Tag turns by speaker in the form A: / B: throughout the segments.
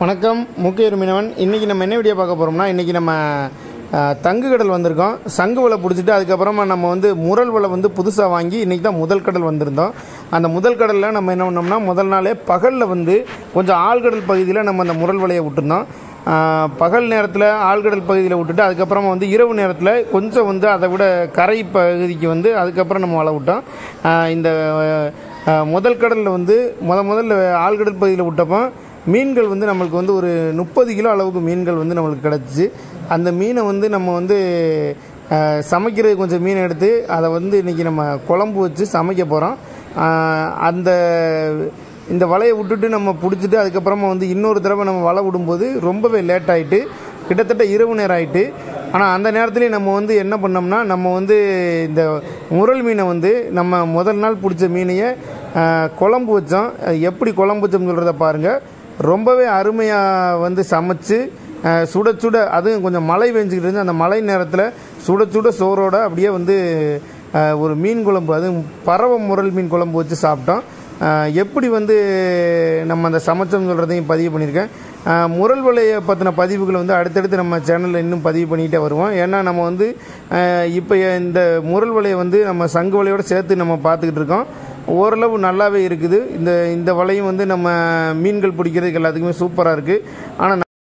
A: வணக்கம் முக்கிய மீனவன் இன்றைக்கி நம்ம என்ன வீடியோ பார்க்க போகிறோம்னா இன்றைக்கி நம்ம அஹ், தங்கு கடல் வந்திருக்கோம் சங்கு வலை பிடிச்சிட்டு அதுக்கப்புறமா நம்ம வந்து முரல் வலை வந்து புதுசாக வாங்கி இன்றைக்கி தான் முதல் கடல் வந்திருந்தோம் அந்த முதல் கடலில் நம்ம என்ன பண்ணோம்னா முதல் நாளே பகலில் வந்து கொஞ்சம் ஆழ்கடல் பகுதியில் நம்ம அந்த முரல் வலையை விட்டுருந்தோம் அஹ், பகல் நேரத்தில் ஆழ்கடல் பகுதியில் விட்டுட்டு அதுக்கப்புறமா வந்து இரவு நேரத்தில் கொஞ்சம் வந்து அதை விட கரை பகுதிக்கு வந்து அதுக்கப்புறம் நம்ம வலை விட்டோம் அஹ், இந்த அஹ், முதல் கடலில் வந்து முத முதல்ல ஆழ்கடல் பகுதியில் விட்டப்போ மீன்கள் வந்து நம்மளுக்கு வந்து ஒரு முப்பது கிலோ அளவுக்கு மீன்கள் வந்து நம்மளுக்கு கிடச்சிச்சு அந்த மீனை வந்து நம்ம வந்து அஹ், சமைக்கிறது கொஞ்சம் மீன் எடுத்து அதை வந்து இன்றைக்கி நம்ம குழம்பு வச்சு சமைக்க போகிறோம் அந்த இந்த வலையை விட்டுட்டு நம்ம பிடிச்சிட்டு அதுக்கப்புறமா வந்து இன்னொரு தடவை நம்ம வலை விடும்போது ரொம்பவே லேட் ஆகிட்டு கிட்டத்தட்ட இரவு நேரம் ஆகிட்டு ஆனால் அந்த நேரத்துலேயும் நம்ம வந்து என்ன பண்ணோம்னா நம்ம வந்து இந்த முரல் மீனை வந்து நம்ம முதல் நாள் பிடிச்ச மீனையை அஹ், குழம்பு வச்சோம் அது எப்படி குழம்பு வச்சோம்னு சொல்கிறத பாருங்கள் ரொம்பவே அருமையாக வந்து சமைச்சு அஹ், சுட சுட அதுவும் கொஞ்சம் மழை பெஞ்சிக்கிட்டு இருந்து அந்த மழை நேரத்தில் சுட சுட சோறோட அப்படியே வந்து அஹ், ஒரு மீன் குழம்பு அதுவும் பறவை முரல் மீன் குழம்பு வச்சு சாப்பிட்டோம் அஹ், எப்படி வந்து நம்ம அந்த சமைச்சோம் சொல்கிறதையும் பதிவு பண்ணியிருக்கேன் அஹ், முரல் வலையை பற்றின பதிவுகளை வந்து அடுத்தடுத்து நம்ம சேனலில் இன்னும் பதிவு பண்ணிக்கிட்டே வருவோம் ஏன்னா நம்ம வந்து இப்போ இந்த முரல் வலையை வந்து நம்ம சங்கு வலையோடு சேர்த்து நம்ம பார்த்துக்கிட்டு இருக்கோம் ஓரளவு நல்லாவே இருக்குது இந்த இந்த வலையும் வந்து நம்ம மீன்கள் பிடிக்கிறதுக்கு எல்லாத்துக்குமே சூப்பராக இருக்குது ஆனால்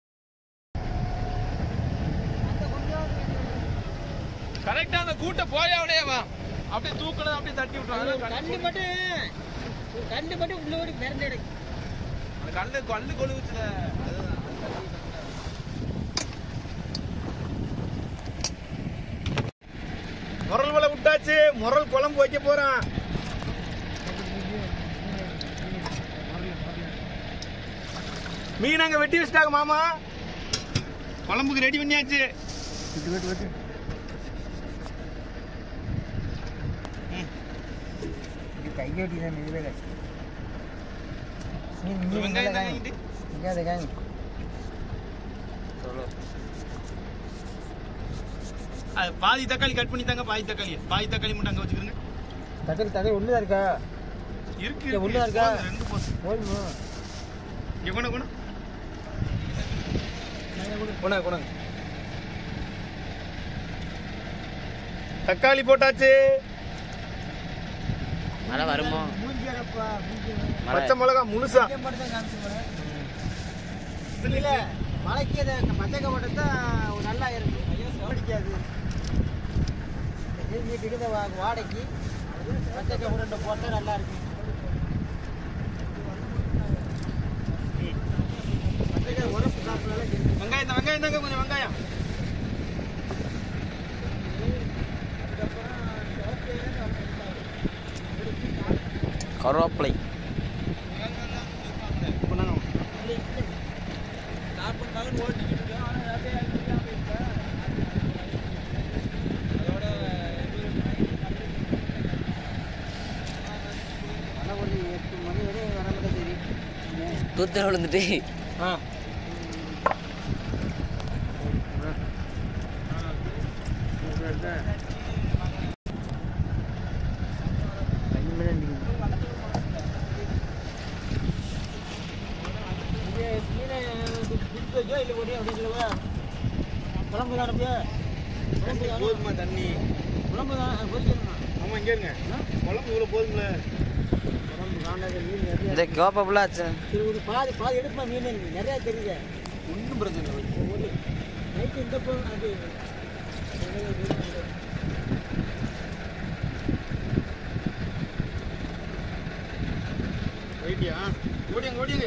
B: கரெக்டா அந்த கூட்ட போய் அப்படியே வா அப்படியே தூக்கணும் அப்படியே தட்டி விட்டுறாங்க
C: கண்டு மட்டும் ஒரு கண்டு மட்டும் உள்ள ஓடி மிரண்டு எடுக்கு
B: அந்த கல்லு கல்லு கொழுவுச்சுல அதுதான்
A: முரல் வலை விட்டாச்சு முரல் குழம்பு வைக்க போகிறோம் மீன் அங்கே வெட்டி வச்சிட்டாங்க மாமா குழம்புக்கு ரெடி பண்ணியாச்சு
C: கையடி தான் இதுவே
B: வெங்காயம் தாங்கிட்டு
A: அது பாதி தக்காளி கட் பண்ணி தாங்க பாதி தக்காளி பாதி தக்காளி மட்டும் அங்கே வச்சுக்கிறேங்க
C: தக்காளி தக்காளி ஒண்ணுதான் இருக்கா
A: இருக்கு
C: இங்க உள்ளே இருக்கா?
A: போதும், ரெண்டு போதும்
C: போதுமா
A: இங்கே கொண்டு கொண்டு கொண்டாங்க கொண்டாங்க தக்காளி போட்டாச்சு
D: மழை வருமோ
C: மூஞ்சியாடப்பா மூஞ்சி
D: மழை
A: பச்சை மிளகா முழுசா
C: இங்கே மட்டும் தான் காமிச்சு போல இல்ல மலைக்கு அதை பச்சை கவட்டை தான் நல்லா இருக்கும் ஐயோ சோடிக்காது வீட்டுக்கு இந்த வா- வாடைக்கு பச்சை கவட்டை போட்டால் நல்லா இருக்கும் பச்சை உரப்பு சாப்பிடலாம்
A: வெங்காயம் தான், வெங்காயம் தாங்க கொஞ்சம் வெங்காயம்
D: கருவேப்பிலை
A: கொண்டாங்க
C: ஆனால் ஒரு எட்டு மணி வரை வராமல் தெரியும்
D: தூத்தல் விழுந்துட்டு
A: ஆ
C: இது மீனை பிடிச்சு வைக்கோ இல்லை ஒரே அப்படி சொல்லவா குழம்பு தான் அப்படியே குழம்பு தானே
A: போதுமா தண்ணி
C: குழம்பு தான் பொரிக்கணுமா
A: ஆமா இங்க இருங்க குழம்பு இவ்வளவு போதும்ல
C: குழம்பு வேண்டாத மீன் நிறைய
D: இந்த கோப்பப்புல ஆச்சு
C: சரி ஒரு பாதி பாதி எடுப்பா மீன் நிறையா தெரியுது
A: ஒன்றும் பிரச்சனை இல்லை
C: ஒரு நைட்டு இந்த போ அது
A: ரைட்டியா ஓடிங்க ஓடிங்க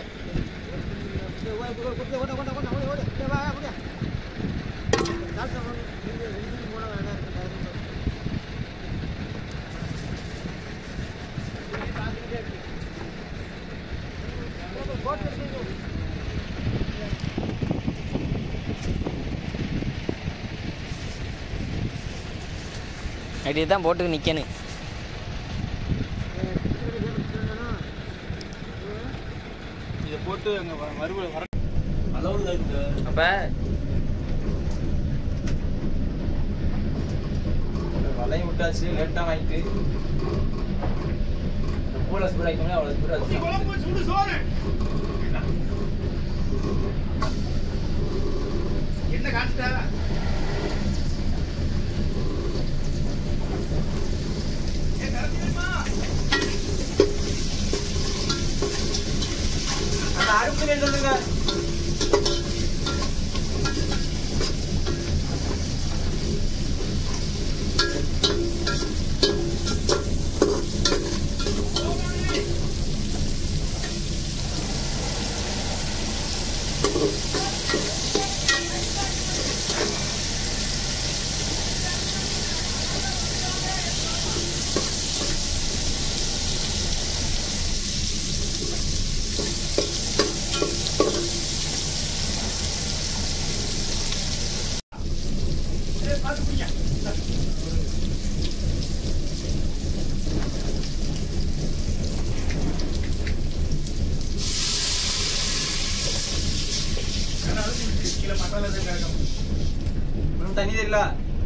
D: அப்படி தான் போட்டுக்கு நிற்கணும்
A: இதை போட்டு அங்கே மறுபடியும் வர
D: அப்போ
B: வலையும் விட்டாச்சு லேட்டா வாங்கிட்டு பூலை சூடாக்கி அவ்வளோ சூடாச்சு
A: குழம்பு சுடு சோறு
C: பேர் சொல்லுங்க தண்ணி தெரியல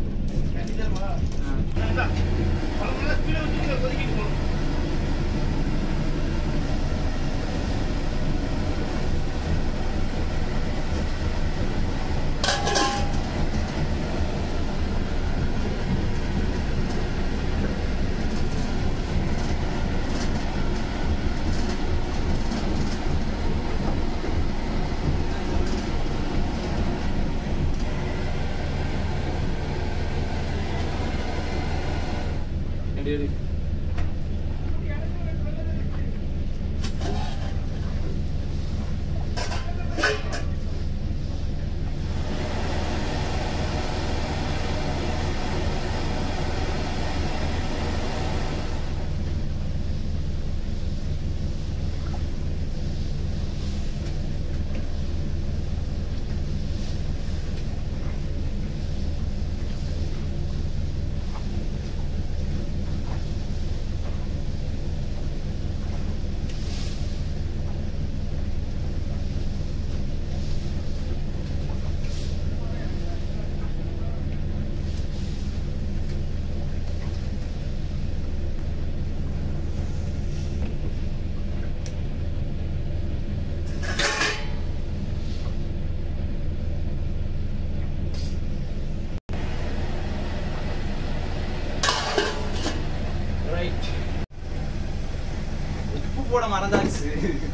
C: உப்பு போட மறந்தாச்சு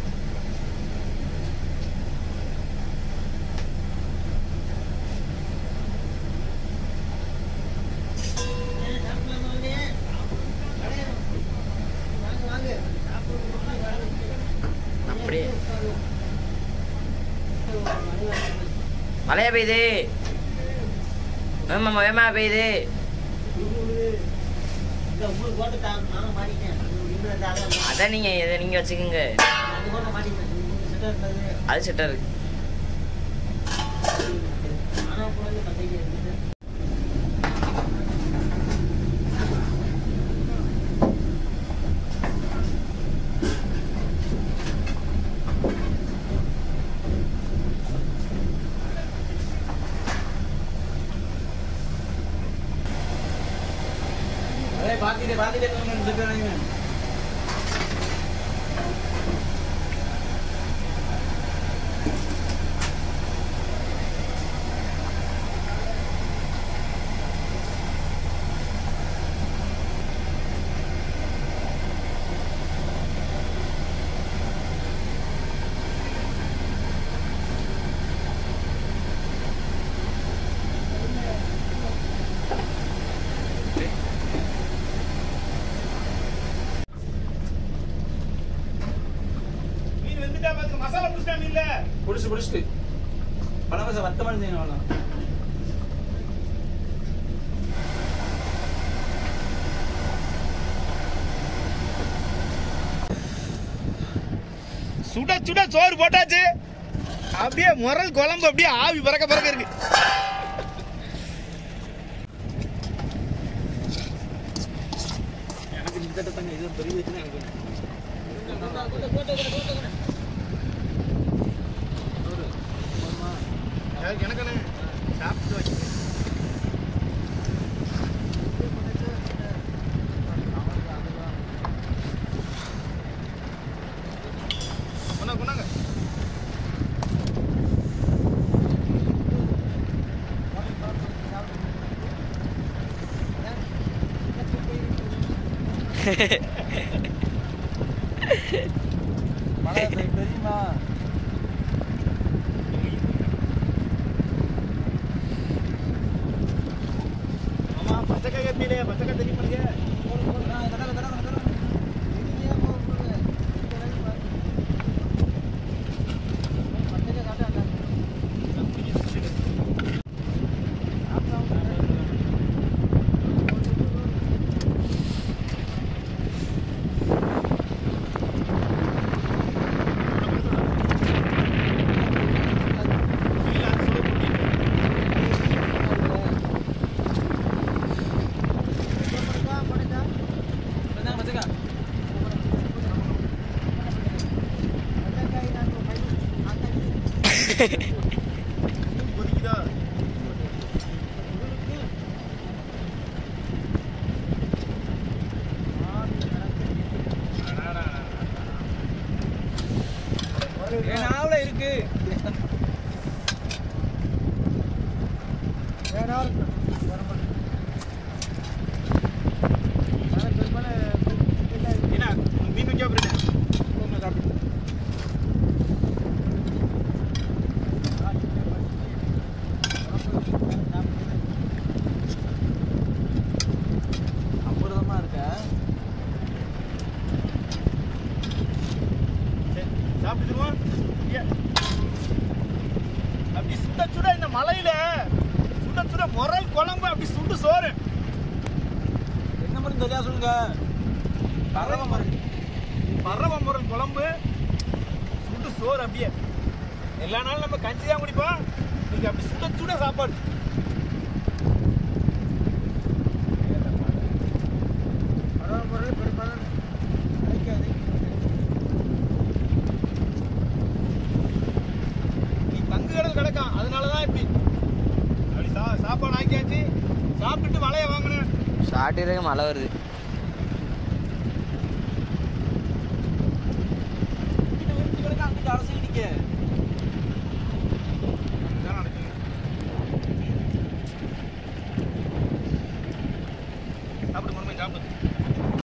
D: அப்படியே மழையா பெய்யுது வேமா வேமா பெய்யுது
C: உங்களுக்கு போட்டு தான் நானும் மாட்டிட்டேன் இன்னும் இந்த அதான்
D: அதான் நீங்க இதை நீங்க வச்சுக்கோங்க
C: அது போட்டு மாட்டிட்டேன் செட்டாக இருந்தது
D: அது செட்டா இருக்கு
C: ஆனால் போனது பத்திரிக்கை இருந்தது
B: अरे बात ही बात ही तुम जिक्र नहीं है
A: மீன் வெந்துட்டா பாத்துக்க மசாலா புடிச்சா மீன்ல
B: புடிச்சு புடிச்சிட்டு பணம் வத்தமான செய்யணும் அவ்வளோ
A: சுட சுட சோறு போட்டாச்சு அப்படியே முரல் குழம்பு அப்படியே ஆவி பறக்க பறக்க இருக்கு
B: எனக்கு இந்த தண்ணி இது பெரிய வச்சுன்னா எனக்கு
A: எனக்கு சாப்பிட்டு வைக்க கொண்டாங்க கொண்டாங்க
B: மழை தெரியுமா
A: இல்லையே பச்சைக்கா தண்ணி பண்ணுங்க
C: வெளியே போகும்போது இந்த அளவுக்கு பாரு. பச்சைக்கா காட்ட நல்லா இருக்கும். போடுக்கா, போடுக்கா. பச்சைக்காய் நான் ஒரு கை- அந்த கை-
A: கொதிக்குதா
B: இருக்கு
C: வேணா இருக்கணும். வரமாட்டேன். நான் பெரும்பாலும்
A: என்ன மீன் வைக்க போறேன்
B: அமிர்தமா இருக்க
A: சாப்பிட்டுருவோம் அப்படி சுட சுட இந்த மலையில சுட சுட முரல் குழம்பு அப்படி சுண்டு சோறு
B: என்ன மட்டும் தெரியா சொல்லுங்க
A: பறவை முரல் பறவை முரல் குழம்பு சுண்டு சோறு அப்படியே எல்லா நாளும் நம்ம கஞ்சி தான் குடிப்போம் இன்னைக்கு அப்படி சுட சுட சாப்பாடு
C: பரவ பொருள் பெரும்பாலும் கிடைக்காது
A: நீ தங்கு கடல் கிடக்கான் அதனால தான் இப்படி அப்படி சா சாப்பாடு ஆக்கியாச்சு சாப்பிட்டுட்டு வலைய வாங்கினேன்
D: சாட்டிற்கு மழை வருது
B: கிடக்க அங்கிட்டு அரசு நிக்க